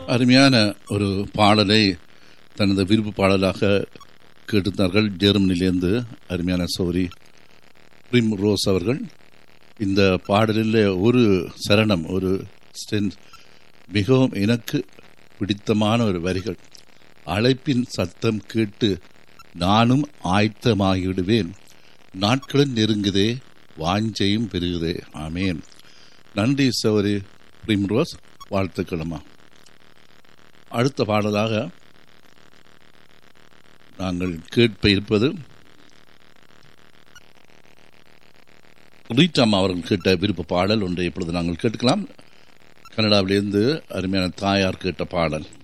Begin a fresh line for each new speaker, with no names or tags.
அருமையான ஒரு பாடலை தனது விருப்பு பாடலாக கேட்டிருந்தார்கள் ஜெர்மனிலேருந்து அருமையான சௌரி பிரிம் ரோஸ் அவர்கள் இந்த பாடலில் ஒரு சரணம் ஒரு ஸ்டென்ஸ் மிகவும் எனக்கு பிடித்தமான ஒரு வரிகள் அழைப்பின் சத்தம் கேட்டு நானும் ஆயத்தமாகிவிடுவேன் நாட்களும் நெருங்குதே வாஞ்சையும் பெருகுதே ஆமேன் நன்றி சௌரி பிரிம்ரோஸ் வாழ்த்துக்களம்மா அடுத்த பாடலாக நாங்கள் கேட்ப இருப்பது ரீட்டாம் அவர்கள் கேட்ட விருப்ப பாடல் ஒன்றை இப்பொழுது நாங்கள் கேட்கலாம் கனடாவிலிருந்து அருமையான தாயார் கேட்ட பாடல்